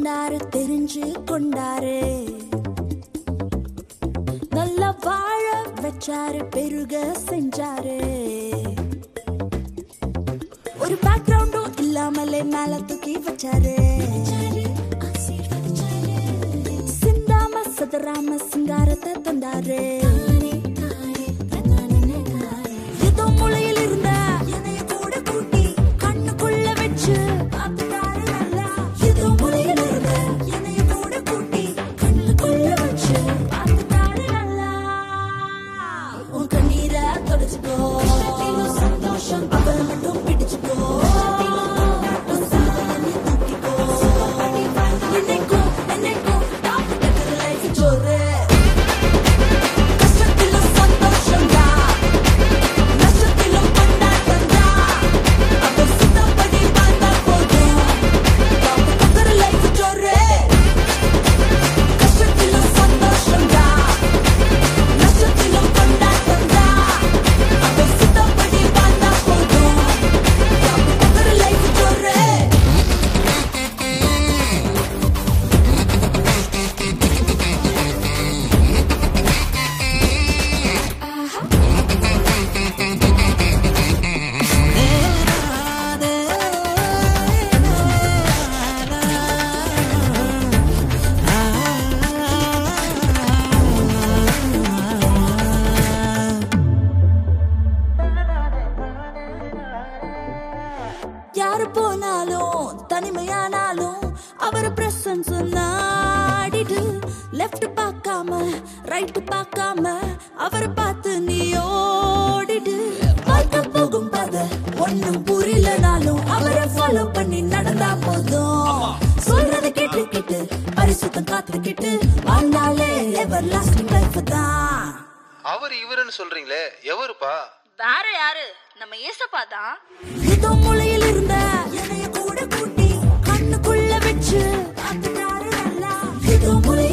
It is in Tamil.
கொண்டாரு தெரிஞ்சு கொண்டாரு நல்லா வாழ வச்சாரு பெருக செஞ்சாரு ஒரு பேக்ரவுண்டும் இல்லாமலே மேல தூக்கி வச்சாரு சிந்தாம சதராம சிங்காரத்தை தந்தாரு ஏதோ மூலையில் இருந்த என்னைய கூட கூட்டி கண்ணுக்குள்ள வச்சு பார்த்துட்டாரு நல்லா ஏதோ மூலையில் இருந்த என்னைய கூட கூட்டி கண்ணுக்குள்ள வச்சு பார்த்துட்டாரு நல்லா உன் கண்ணீரை தொடச்சுக்கோ சந்தோஷம் அவரை மட்டும் பிடிச்சுக்கோ தூக்கிக்கோ என்னைக்கும் என்னைக்கும் டாப் லைஃப் ஜோரு கஷ்டத்திலும் சந்தோஷம்டா நஷ்டத்திலும் கொண்டாட்டம்டா அவர் சித்தப்படி வாழ்ந்தா போதும் பக்கற லைஃப் ஜோரு கஷ்டத்திலும் சந்தோஷம்டா நஷ்டத்திலும் கொண்டாட்டம்டா அவர் சித்தப்படி வாழ்ந்தா போதும் பக்கற லைஃப் ஜோரு யாரு போனாலும் தனிமையானாலும் அவர் பிரசன்ஸ் நாடிடு லெஃப்ட் பார்க்காம ரைட் பார்க்காம அவரை பார்த்து நீ ஓடிடு பார்க்க போகும் பாத ஒண்ணும் புரியலனாலும் அவரை ஃபாலோ பண்ணி நடந்தா போதும் சொல்றத கேட்டு கேட்டு பரிசுத்தம் காத்துக்கிட்டு வாழ்ந்தாலே எவர் லாஸ்டிங் லைஃப் தான் அவர் இவருன்னு சொல்றீங்களே எவருப்பா வேற யாரு நம்ம ஏசப்பா தான் ஏதோ மூலையில் இருந்த என்னைய கூட கூட்டி கண்ணுக்குள்ள வச்சு பார்த்துட்டாரு நல்லா ஏதோ மூலையில்